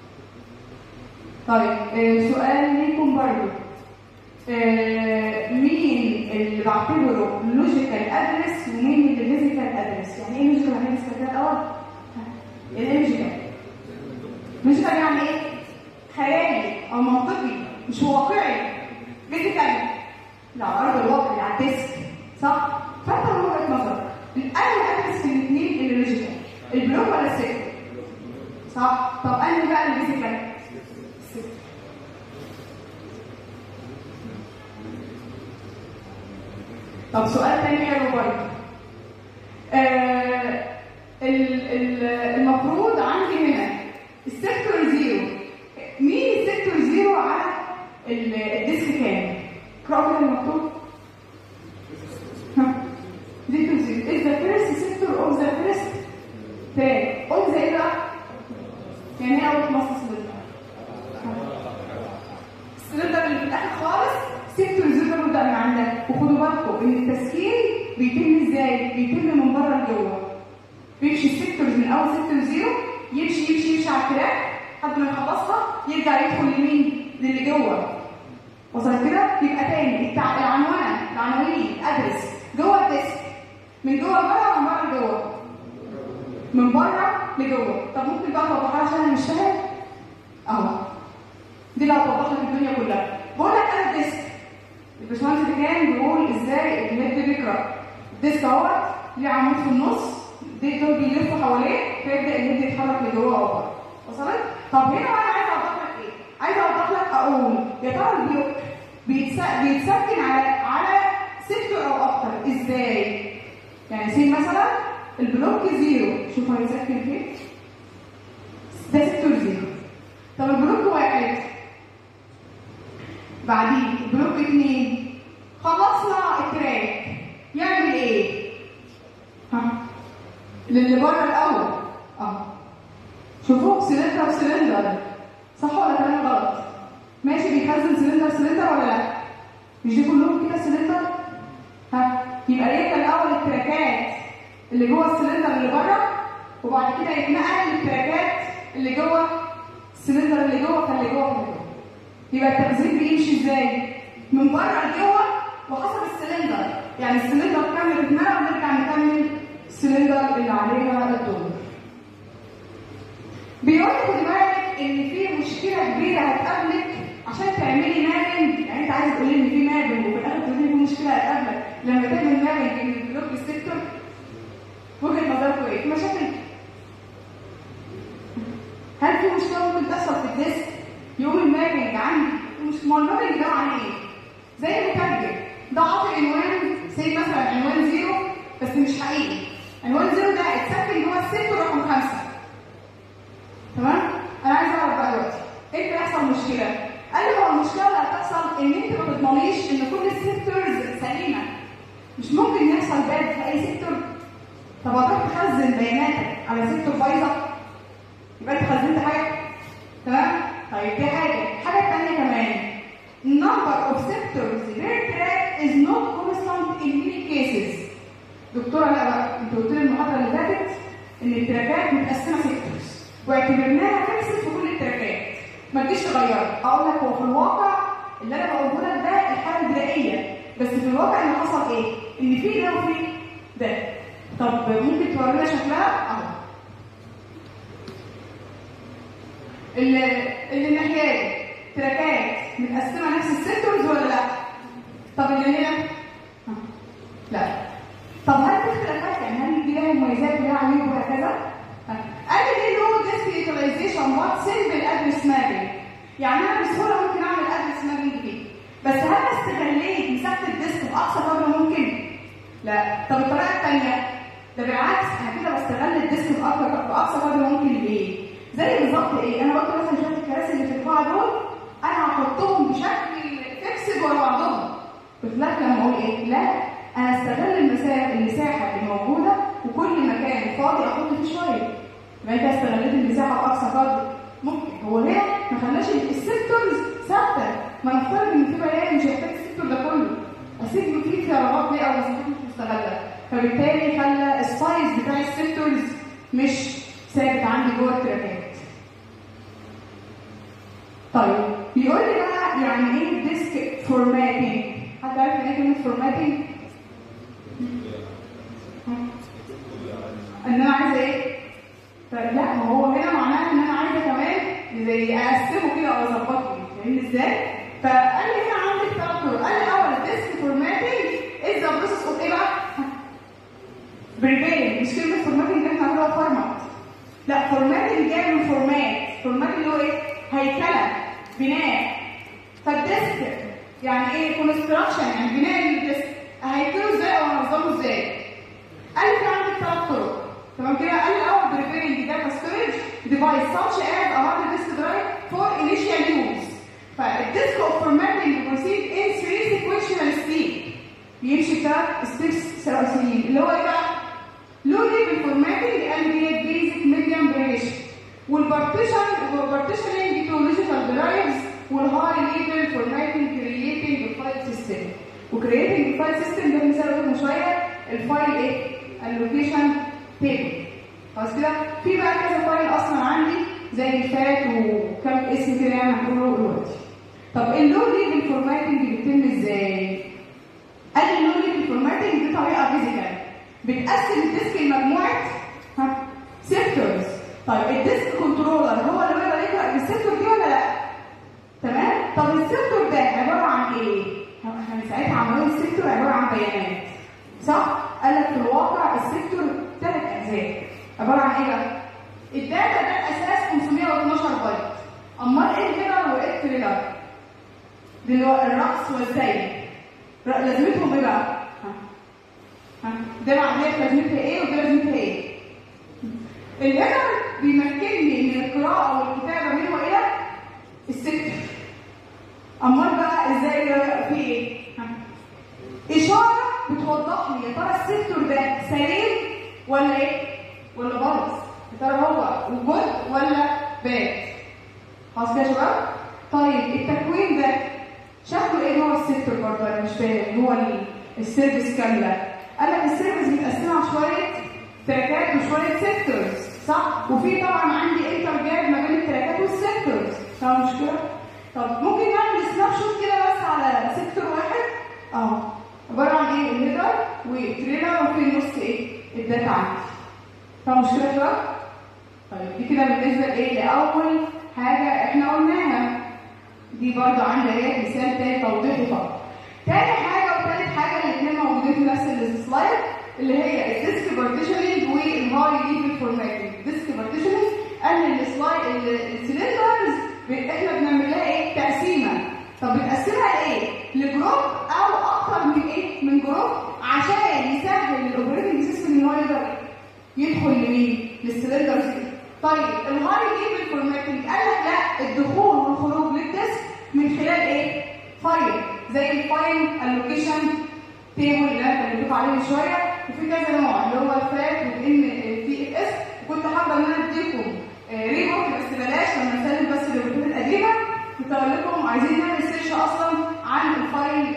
طيب آه، سؤال ليكم برضو آه، مين اللي بعتبره لوجيكال ادرس ومين اللي فيزيكال ادرس يعني ايه لوجيكال ادرس كده الاول ايه لوجيكال لوجيكال يعني ايه خيالي او منطقي مش واقعي فيزيكال لا ارض الواقع على الديسك صح فانت من وجهه نظرك انا ادرس في الاثنين اللي لوجيكال البلوك ولا السيكل صح طب انهي بقى الفيزيكال طب سؤال تاني حلو برضه آه ال- ال- المفروض عندي هنا السيكتور زيرو مين السيكتور زيرو على ال- الديسك كام؟ اقرأوا كده المكتوب ها سيكتور زيرو is the first sector of the first tag قلت زي ايه بقى؟ يعني ايه اول مصر سلندر؟ السلندر اللي في الاخر خالص سيكتور زيرو بيبدا من عندك وخدوا بالكم ان التسكين بيتم ازاي؟ بيتم من بره لجوه بيمشي السيكتورز من اول سيكتور زيرو يمشي يمشي يمشي على التراك لحد ما يخلصها يرجع يدخل لمين للي جوه وصلت كده يبقى تاني التع... العنوانه العناوين الادرس جوه الديسك من جوه لبره ومن بره لجوه من بره لجوه طب ممكن بقى توضحها عشان انا مش فاهم اهو دي اللي هتوضح لك الدنيا كلها بقول لك انا الديسك الباشمهندس اللي كان بيقول ازاي الهيد بيقرا الديسك اهوت ليه عمود في النص دي دول بيلفوا حواليه فيبدا الهيد يتحرك لجوه او بره وصلت طب هنا بقى انا عايزه اوضح لك ايه عايزه اوضح لك اقول يا ترى البلوك بيتس- بيتسكن على على سيكتور او اكتر ازاي يعني سي مثلا البلوك زيرو شوف هيتسكن فين ده سيكتور زيرو طب البلوك واحد بعدين البلوك اتنين خلصنا التراك يعمل ايه؟ ها للي بره الاول اه شوفوا سلندر سلندر صح ولا كلام غلط؟ ماشي بيخزن سلندر سلندر ولا لا؟ مش دي كلهم كده سلندر؟ ها يبقى يبقى الاول التراكات اللي جوه السلندر اللي بره وبعد كده يتنقل للتراكات اللي جوه السلندر اللي جوه فاللي جوه فاللي جوه يبقى التخزين بيمشي ازاي؟ من بره لجوه وحسب السلندر يعني السلندر كامل اتملى ونرجع نكمل السلندر اللي عليها الدور بيقول لك خدي بالك ان في مشكله كبيره هتقابلك عشان تعملي مابنج يعني انت عايز تقولي ان في مابنج وفي الاخر تقولي ان في مشكله هتقابلك لما تعمل مابنج من البلوك للسيكتور وجهه نظركم ايه؟ في مشاكل هل في مشكله ممكن تحصل في الديسك يوم المابنج عندي مش ما هو المابنج ده معناه ايه؟ زي المترجم ده عاطي عنوان زي مثلا عنوان زيرو بس مش حقيقي عنوان زيرو ده اتسجل جوه السيكتور رقم خمسه تمام؟ انا عايز اعرف بقى دلوقتي ايه اللي هيحصل مشكله؟ قال لي هو المشكله اللي هتحصل ان انت ما تضمنيش ان كل السيكتورز سليمه مش ممكن يحصل باد في اي سيكتور طب هتروح تخزن بياناتك على سيكتور بايظه يبقى انت خزنت حاجه تمام؟ طيب دي حاجه الحاجه الثانيه كمان number of sectors per track is not constant in many cases دكتوره لا بقى انت قلت لي المحاضره اللي فاتت ان التراكات متقسمه سيكتورز واعتبرناها فيكسد في كل التراكات ما تجيش تغيرها اقول لك هو في الواقع اللي انا بقوله لك ده الحاله البدائيه بس في الواقع اللي حصل ايه؟ ان في ده وفي ده طب ممكن تورينا شكلها؟ اهو اللي اللي الناحيه دي تراكات متقسمه نفس السيكتورز ولا لا؟ طب اللي هنا؟ ها. لا طب هل في اختلافات يعني هل دي لها مميزات ولها عيوب وهكذا؟ ها. قال لي ايه لو ديسك يوتيلايزيشن وات سيمبل ادرس مابنج يعني انا بسهوله ممكن اعمل ادرس مابنج فيه بس هل أنا استغليت مساحه الديسك باقصى قدر ممكن؟ لا طب الطريقه الثانيه ده بالعكس انا كده بستغل الديسك بأقصى باقصى قدر ممكن ليه؟ زي بالظبط ايه؟ انا قلت مثلا شويه الكراسي اللي في القاعه دول انا هحطهم بشكل فيكسد ورا بعضهم بخلاف لما اقول ايه؟ لا انا استغل المساحه المساحه اللي موجوده وكل مكان فاضي احط فيه شويه يبقى انت استغليت المساحه باقصى قدر ممكن هو ليه ما خلاش السيكتورز ثابته ما نفترض ان في بيان مش هيحتاج السيكتور ده كله اسيب فيه فراغات ليه او مساحات مش مستغله فبالتالي خلى السايز بتاع السيكتورز مش ثابت عندي جوه التراكات طيب بيقول لي بقى يعني ايه ديسك فورماتنج حد عارف يعني ايه كلمه فورماتنج ان انا عايزه ايه طيب لا ما هو هنا معناه ان انا عايزه كمان زي اقسمه كده او اظبطه فاهمني ازاي فقال لي هنا عندك ثلاث طرق قال لي اول ديسك فورماتنج از ذا بروسيس اوف ايه بقى بريفيل مش كلمه فورماتنج اللي احنا هنقولها فورمات لا فورماتنج جاي من فورمات فورمات اللي هو ايه هيكله بناء فالديسك يعني ايه كونستراكشن يعني بناء للديسك هيكله ازاي او انظمه ازاي قال لي في عندك ثلاث طرق تمام كده قال لي اول بريفيرنج داتا ستورج ديفايس such as a hard disk drive for initial use فالديسك اوف formatting proceed in three sequential step بيمشي ثلاث ستيبس رئيسيين اللي هو ايه بقى؟ لو ليفل فورماتنج قال لي هي بيزك ميديم بريشن والبارتيشن والبارتيشننج تو لوجيكال درايفز والهاي ليفل فورماتنج كرييتنج الفايل سيستم وكرييتنج الفايل سيستم ده مثال قلت من شويه الفايل ايه؟ اللوكيشن تيبل خلاص كده في بقى كذا فايل اصلا عندي زي الفات وكم اسم كده يعني هنقوله دلوقتي طب اللو ليفل فورماتنج بيتم ازاي؟ قال لي اللو ليفل فورماتنج دي طريقه فيزيكال بتقسم الديسك لمجموعه ها سيكتورز طيب الديسك كنترولر هو اللي بيقدر يقرا السيكتور دي ولا لا؟ تمام؟ طب السيكتور ده عباره عن ايه؟ احنا ساعتها عملنا السيكتور عباره عن بيانات صح؟ قال لك في الواقع السيكتور ثلاث اجزاء عباره عن ايه بقى؟ الداتا ده الاساس 512 بايت امال ايه الهيدر وايه التريلر؟ دلوقتي الرأس والزين لازمتهم ايه بقى؟ ها ها ده معلومات لازمتها ايه وده لازمتها ايه؟ الهيدر بيمكنني من القراءة والكتابة من وإلى السكتور أمال بقى ازاي ده في ايه؟ ها. إشارة بتوضح لي يا ترى السكتور ده سليم ولا ايه؟ ولا بايظ؟ يا ترى هو وجود ولا باد؟ خلاص كده يا شباب؟ طيب التكوين ده شكله ايه هو السيكتور برضه انا مش فاهم هو ال- السيرفيس كامله قال لك السيرفيس متقسمه على شويه تراكات وشويه سيكتورز صح وفي طبعا عندي انتر جاب ما بين التراكات والسيكتورز فاهم مشكله طب ممكن نعمل سناب شوت كده بس على سيكتور واحد اه عباره عن ايه الهيدر وتريلر وفي النص ايه الداتا عندي فاهم مشكله يا شباب طيب دي كده بالنسبه لايه لاول حاجه احنا قلناها دي برضه عندي اهي مثال تاني توضيحي فقط. تاني حاجه وتالت حاجه الاثنين موجودين في نفس السلايد اللي هي الديسك بارتيشننج والهاي ليفل فورماتنج. ديسك بارتيشننج ان السلايد السلندرز احنا بنعمل لها ايه؟ تقسيمه. طب بنقسمها لايه؟ لجروب او اكتر من ايه؟ من جروب عشان يسهل الاوبريتنج سيستم ان هو يقدر يدخل لمين؟ للسلندرز دي. طيب الهاي ليفل فورماتنج قال لك لا الدخول والخروج للديسك من خلال ايه؟ فايل زي الفايل اللوكيشن تيبل اللي انا كلمتكم عليه من شويه وفي كذا نوع اللي هو الفات والان في اف اس وكنت حابه ان انا اديكم ريبورت بس بلاش لما نسلم بس الريبورتات القديمه كنت اقول لكم عايزين نعمل سيرش اصلا عن الفايل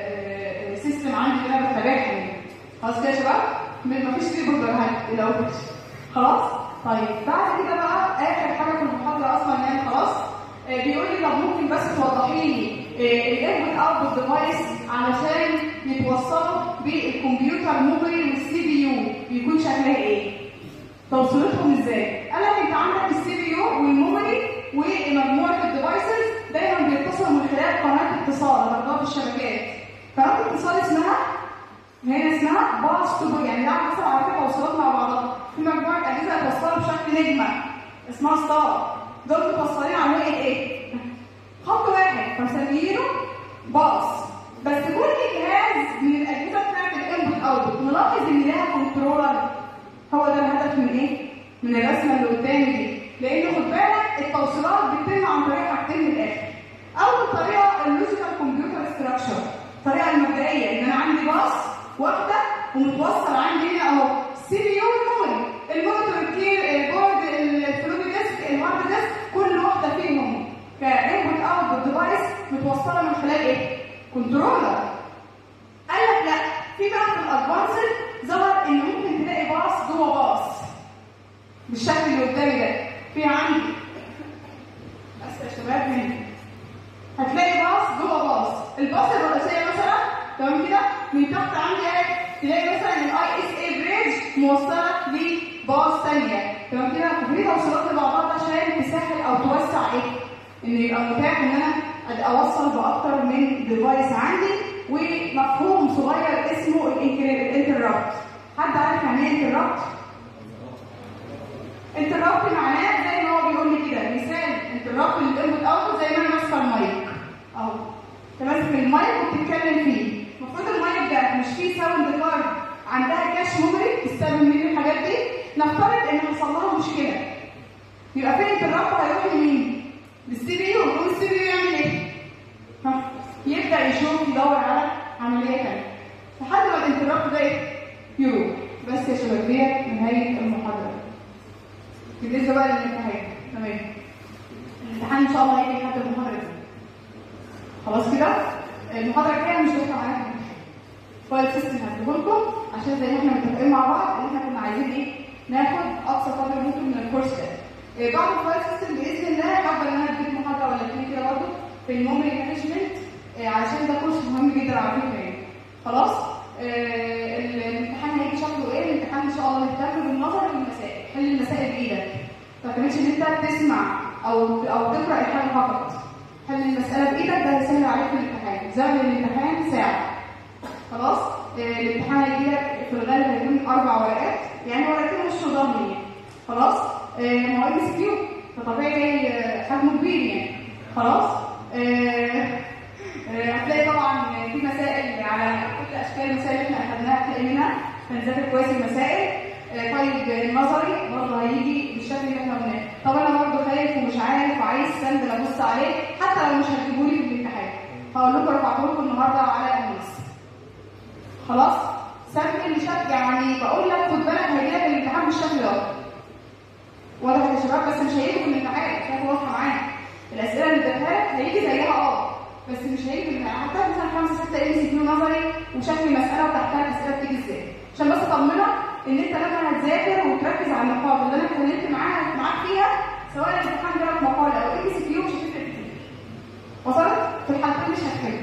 سيستم عندي اللي انا بتابعها يعني. خلاص كده يا شباب؟ مفيش ريبورت ولا حاجه الاول خلاص؟ طيب بعد كده بقى اخر حاجه في المحاضره اصلا يعني خلاص آه، بيقول لي طب ممكن بس توضحي لي الانبوت اوتبوت ديفايس علشان يتوصلوا بالكمبيوتر ميموري والسي بي يو بيكون شكلها ايه؟ توصيلتهم ازاي؟ قال لك انت عندك السي بي يو والميموري ومجموعه الديفايسز دايما بيتصلوا من خلال قناه اتصال مربوطه بالشبكات قناه اتصال اسمها هنا اسمها باص تو يعني ده حصل على فكره توصيلات مع بعضها في مجموعه اجهزه هتوصلها بشكل نجمه اسمها ستار دول متوصلين على هيئه ايه؟ خط واحد فسمينه باص بس كل جهاز من الاجهزه بتاعت الانبوت اوتبوت نلاحظ ان لها كنترولر هو ده الهدف من ايه؟ من الرسمه اللي قدامي دي لان خد بالك التوصيلات بتتم عن طريق حاجتين من الاخر اول طريقه اللوجيكال كمبيوتر ستراكشر الطريقه المبدئيه ان انا عندي باص واحده ومتوصل عندي هنا اهو سي بي يو والميموري المونيتور كتير البورد الفلوبي ديسك الهارد ديسك كل واحده فيهم كانبوت اوتبوت ديفايس متوصله من خلال ايه؟ كنترولر قال لك لا في بقى في الادفانسد ظهر ان ممكن تلاقي باص جوه باص بالشكل اللي قدامي ده في عندي بس يا شباب هنا هتلاقي باص جوه باص الباص الرئيسيه مثلا تمام كده من تحت عندي ايه تلاقي مثلا الاي اس اي بريدج موصله لباص ثانيه تمام كده ففي توصيلات لبعضها عشان تسهل او توسع ايه ان يبقى متاح ان انا أد- اوصل باكتر من ديفايس عندي ومفهوم صغير اسمه الانتربت حد عارف يعني ايه انتربت انتربت معناه زي ما هو بيقول لي كده مثال انتربت للانبوت اوتبوت زي ما انا ماسكه المايك اهو انت ماسك المايك وبتتكلم فيه المفروض المايك ده مش فيه ساوند كارد عندها كاش ميموري تستخدم منه الحاجات دي نفترض ان حصل لها مشكله يبقى في انتربت هيروح لمين؟ للسي بي يو يقوم السي بي يو يعمل ايه؟ ها يبدا يشوف يدور على عمليه ثانيه لحد ما الانتربت ده ايه؟ يروح بس يا شباب ديت نهايه المحاضره بالنسبه بقى للامتحان تمام الامتحان ان شاء الله هيجي لحد المحاضره دي خلاص كده المحاضره الجايه مش هتبقى معانا فايل سيستم هديهولكم عشان زي ما احنا متفقين مع بعض ان احنا كنا عايزين ايه ناخد اقصى قدر ممكن من الكورس ده آه، بعد الفايل سيستم باذن الله حابه ان انا اديك محاضره ولا اتنين كده برضه في الميموري مانجمنت علشان ده كورس مهم جدا على فكره يعني خلاص آه، الامتحان هيجي شكله ايه الامتحان ان شاء الله نهتم بالنظر والمسائل حل المسائل بايدك ما تعتمدش ان انت تسمع او او تقرا الحل فقط حل المساله بايدك ده هيسهل عليك في الامتحان زمن الامتحان ساعه خلاص آه، الامتحان هيجي لك في الغالب هيكون اربع ورقات يعني ورقتين مش ضامن يعني خلاص آه، ما هو ام اس كيو فطبيعي جاي آه، حجمه كبير يعني خلاص آه، آه، هتلاقي طبعا في مسائل على كل اشكال المسائل اللي احنا اخدناها هتلاقي منها هنذاكر كويس المسائل آه، طيب النظري برضه هيجي بالشكل اللي احنا قلناه طب انا برضه خايف ومش عارف وعايز سند ابص عليه حتى لو مش هتجيبوا لي في الامتحان هقول لكم رفعته لكم النهارده على النص خلاص سجل بشكل يعني بقول لك خد بالك هيجي لك الامتحان بالشكل ده واضح يا شباب بس مش هيجي في الامتحان كانت واضحه معايا الاسئله اللي اديتها لك هيجي زيها اه بس مش هيجي في الامتحان حتى مثلا خمسه سته ام سي كيو نظري وشكل مساله وتحتها الاسئله بتيجي ازاي عشان بس اطمنك ان انت لما هتذاكر وتركز على النقاط اللي انا اتكلمت معاها معاك فيها سواء الامتحان جالك مقال او ام سي كيو مش هتفرق كتير وصلت في الحالتين مش هتحل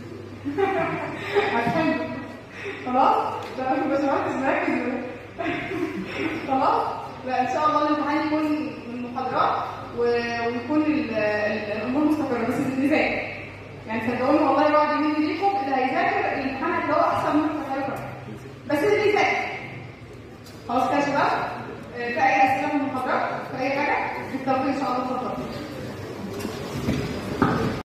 هتحل خلاص ده انا باشمهندس مركز خلاص لا ان شاء الله الامتحان يكون من محاضرات و- ويكون ال- ال- الامور مستقره بس بالنسبه يعني صدقوني والله